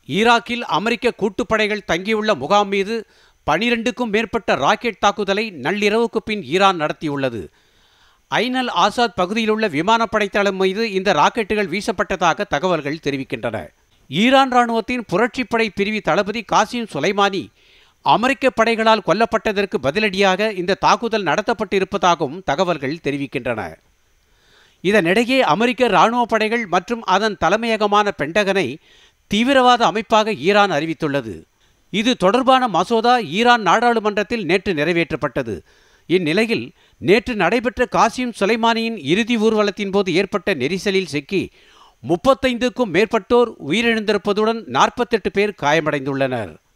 ஈராக்கில் அமெரிக்க கூட்டுப்படைகள் தங்கியுள்ள முகாம் மீது பனிரெண்டுக்கும் மேற்பட்ட ராக்கெட் தாக்குதலை நள்ளிரவுக்கு பின் ஈரான் நடத்தியுள்ளது ஐனல் ஆசாத் பகுதியில் உள்ள விமானப்படை தளம் மீது இந்த ராக்கெட்டுகள் வீசப்பட்டதாக தகவல்கள் தெரிவிக்கின்றன ஈரான் ராணுவத்தின் புரட்சிப்படை பிரிவு தளபதி காசிம் சுலைமானி அமெரிக்க படைகளால் கொல்லப்பட்டதற்கு பதிலடியாக இந்த தாக்குதல் நடத்தப்பட்டிருப்பதாகவும் தகவல்கள் தெரிவிக்கின்றன இதனிடையே அமெரிக்க இராணுவ படைகள் மற்றும் அதன் தலைமையகமான பென்டகனை தீவிரவாத அமைப்பாக ஈரான் அறிவித்துள்ளது இது தொடர்பான மசோதா ஈரான் நாடாளுமன்றத்தில் நேற்று நிறைவேற்றப்பட்டது இந்நிலையில் நேற்று நடைபெற்ற காசிம் சுலைமானியின் இறுதி ஊர்வலத்தின் போது ஏற்பட்ட நெரிசலில் சிக்கி முப்பத்தைந்துக்கும் மேற்பட்டோர் உயிரிழந்திருப்பதுடன் நாற்பத்தெட்டு பேர் காயமடைந்துள்ளனர்